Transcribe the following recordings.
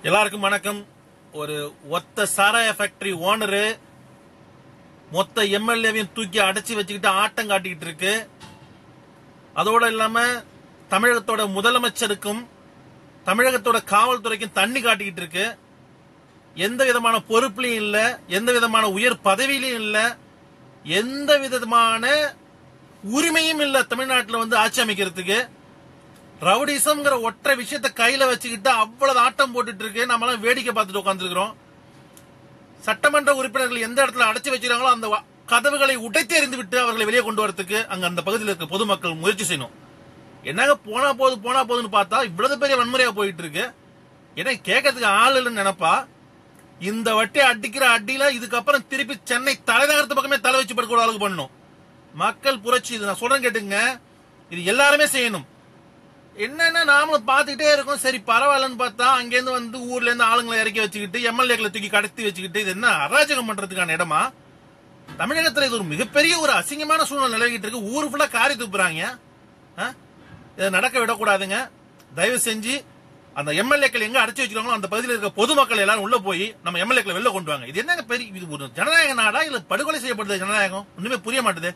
எல்லாருக்கும் வணக்கம் ஒரு ஒத்த சாராய ஃபேக்டரி ஓனரு மொத்த எம்எல்ஏவையும் தூக்கி அடைச்சி வச்சுக்கிட்டு ஆட்டம் காட்டிக்கிட்டு இருக்கு அதோட இல்லாம தமிழகத்தோட முதலமைச்சருக்கும் தமிழகத்தோட காவல்துறைக்கும் தண்ணி காட்டிக்கிட்டு இருக்கு எந்த விதமான பொறுப்புலையும் இல்ல எந்த விதமான உயர் பதவியிலையும் இல்ல எந்த விதமான உரிமையும் இல்ல தமிழ்நாட்டில் வந்து ஆட்சி அமைக்கிறதுக்கு ரவுடிசம்ங்கிற ஒற்றை விஷயத்த கையில வச்சுக்கிட்டு அவ்வளவு ஆட்டம் போட்டுட்டு இருக்கு நம்ம எல்லாம் வேடிக்கை பார்த்துட்டு உட்காந்துருக்கிறோம் சட்டமன்ற உறுப்பினர்கள் எந்த இடத்துல அடைச்சு வச்சிருக்காங்களோ அந்த வ- கதவுகளை உடைத்து எறிந்து விட்டு அவர்களை வெளியே கொண்டு வரதுக்கு அங்க அந்த பகுதியில் இருக்க பொதுமக்கள் முயற்சி செய்யணும் என்னங்க போனா போது போனா போதுன்னு பார்த்தா இவ்வளவு பெரிய வன்முறையா போயிட்டு இருக்கு ஏன்னா கேட்கறதுக்கு ஆள் இல்லைன்னு நினைப்பா இந்த வட்டி அடிக்கிற அடியில இதுக்கப்புறம் திருப்பி சென்னை தலைநகரத்து பக்கமே தலை வச்சு படுக்கிற அளவுக்கு பண்ணணும் மக்கள் புரட்சி இது நான் சொல்றேன் கேட்டுங்க இது எல்லாருமே செய்யணும் என்னன்னா நாமளும் பார்த்துக்கிட்டே இருக்கோம் சரி பரவாயில்லன்னு பார்த்தா அங்கேருந்து வந்து ஊர்ல இருந்து ஆளுங்களை இறக்கி வச்சுக்கிட்டு எம்எல்ஏக்களை தூக்கி கடத்தி வச்சுக்கிட்டு இது என்ன அராஜகம் பண்றதுக்கான இடமா தமிழகத்துல இது ஒரு மிகப்பெரிய ஒரு அசிங்கமான சூழ்நிலை நிலவிட்டு இருக்கு ஊர் ஃபுல்லா காரி துப்புறாங்க ஆ? இதை நடக்க விடக்கூடாதுங்க தயவு செஞ்சு அந்த எம்எல்ஏக்கள் எங்க அடைச்சு வச்சிருக்காங்களோ அந்த பகுதியில் இருக்க பொதுமக்கள் எல்லாரும் உள்ள போய் நம்ம எம்எல்ஏக்களை வெளில கொண்டு வாங்க இது என்னங்க பெரிய இது ஒரு ஜனநாயக நாடா இல்ல படுகொலை செய்யப்படுது ஜனநாயகம் ஒண்ணுமே புரிய மாட்டுது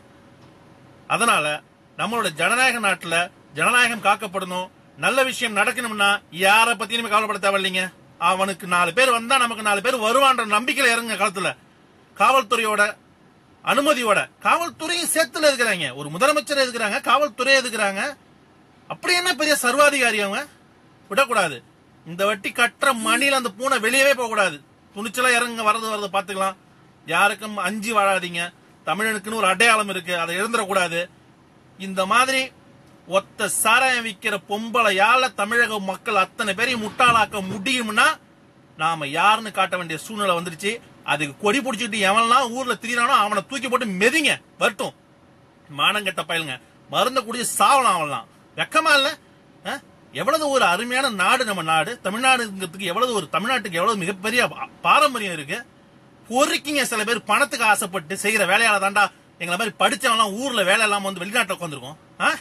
அதனால நம்மளோட ஜனநாயக நாட்டுல ஜனநாயகம் காக்கப்படணும் நல்ல விஷயம் நடக்கணும்னா யார பத்தியுமே கவலைப்பட தேவையில்லைங்க அவனுக்கு நாலு பேர் வந்தா நமக்கு நாலு பேர் வருவான்ற நம்பிக்கையில இறங்க காலத்துல காவல்துறையோட அனுமதியோட காவல்துறையும் சேர்த்துல இருக்கிறாங்க ஒரு முதலமைச்சர் இருக்கிறாங்க காவல்துறை இருக்கிறாங்க அப்படி என்ன பெரிய சர்வாதிகாரி அவங்க விடக்கூடாது இந்த வட்டி கட்டுற மணில அந்த பூனை வெளியவே போக கூடாது துணிச்சலா இறங்க வரது வரது பாத்துக்கலாம் யாருக்கும் அஞ்சி வாழாதீங்க தமிழனுக்குன்னு ஒரு அடையாளம் இருக்கு அதை எழுந்துடக்கூடாது இந்த மாதிரி ஒத்த சாராயம் விக்கிற பொம்பளையால தமிழக மக்கள் அத்தனை பேரையும் முட்டாளாக்க முடியும்னா நாம யாருன்னு காட்ட வேண்டிய சூழ்நிலை வந்துருச்சு அதுக்கு கொடி பிடிச்சிட்டு எவன்லாம் ஊர்ல திரியிறானோ அவனை தூக்கி போட்டு மெதிங்க வரட்டும் மானங்கெட்ட பயலுங்க மருந்த குடிச்சு சாவலாம் அவன்லாம் வெக்கமா இல்ல ஆ? எவ்வளவு ஒரு அருமையான நாடு நம்ம நாடு தமிழ்நாடுங்கிறதுக்கு எவ்வளவு ஒரு தமிழ்நாட்டுக்கு எவ்வளவு மிகப்பெரிய பா- பாரம்பரியம் இருக்கு பொறுக்கிங்க சில பேர் பணத்துக்கு ஆசைப்பட்டு செய்யற வேலையால தாண்டா எங்களை மாதிரி படிச்சவன்லாம் ஊர்ல வேலை இல்லாம வந்து வெளிநாட்டுல உட்காந்துருக்கோம்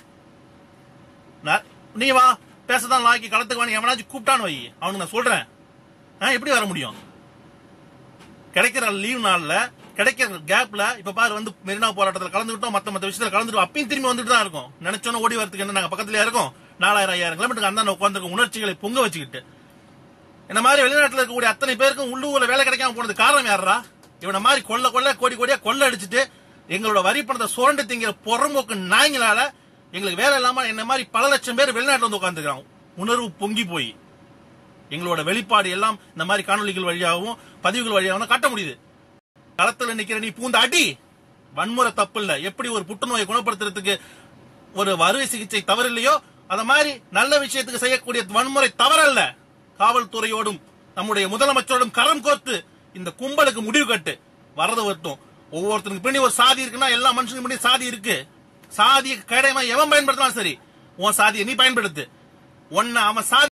நீ வா பேசதான் லாக்கி களத்துக்கு வாங்க எவனாச்சும் கூப்பிட்டான்னு வை அவனுக்கு நான் சொல்றேன் ஆ, எப்படி வர முடியும் கிடைக்கிற லீவ் நாள்ல கிடைக்கிற கேப்ல இப்ப பாரு வந்து மெரினா போராட்டத்தில் கலந்துக்கிட்டோம் மத்த மத்த விஷயத்துல கலந்துட்டோம் அப்பயும் திரும்பி வந்துட்டு தான் இருக்கும் நினைச்சோன்னு ஓடி வரதுக்கு என்ன நாங்க பக்கத்துலயே இருக்கோம் நாலாயிரம் ஐயாயிரம் கிலோமீட்டருக்கு அந்த உட்காந்துருக்க உணர்ச்சிகளை பொங்க வச்சுக்கிட்டு இந்த மாதிரி வெளிநாட்டுல இருக்கக்கூடிய அத்தனை பேருக்கும் உள்ளூர்ல வேலை கிடைக்காம போனது காரணம் யாரா இவன மாதிரி கொள்ள கொள்ள கோடி கோடியா கொள்ள அடிச்சுட்டு எங்களோட வரி பணத்தை சுரண்டு திங்கிற புறம்போக்கு நாய்ங்களால எங்களுக்கு வேலை இல்லாம என்ன மாதிரி பல லட்சம் பேர் வெளிநாட்டுல வந்து உட்காந்துருக்காங்க உணர்வு பொங்கி போய் எங்களோட வெளிப்பாடு எல்லாம் இந்த மாதிரி காணொளிகள் வழியாகவும் பதிவுகள் வழியாகவும் காட்ட முடியுது களத்துல நிக்கிற நீ பூந்த அடி வன்முறை தப்பு இல்ல எப்படி ஒரு புற்றுநோயை குணப்படுத்துறதுக்கு ஒரு அறுவை சிகிச்சை தவறு இல்லையோ அத மாதிரி நல்ல விஷயத்துக்கு செய்யக்கூடிய வன்முறை தவறல்ல காவல்துறையோடும் நம்முடைய முதலமைச்சரோடும் கரம் கோர்த்து இந்த கும்பலுக்கு முடிவு கட்டு வரது வரட்டும் ஒவ்வொருத்தருக்கு பின்னாடி ஒரு சாதி இருக்குன்னா எல்லா மனுஷனுக்கு பின்னாடி சாதி இருக்கு சாதியை கடையமா எவன் பயன்படுத்தினாலும் சரி உன் சாதியை நீ பயன்படுத்து உன்னை அவன் சாதி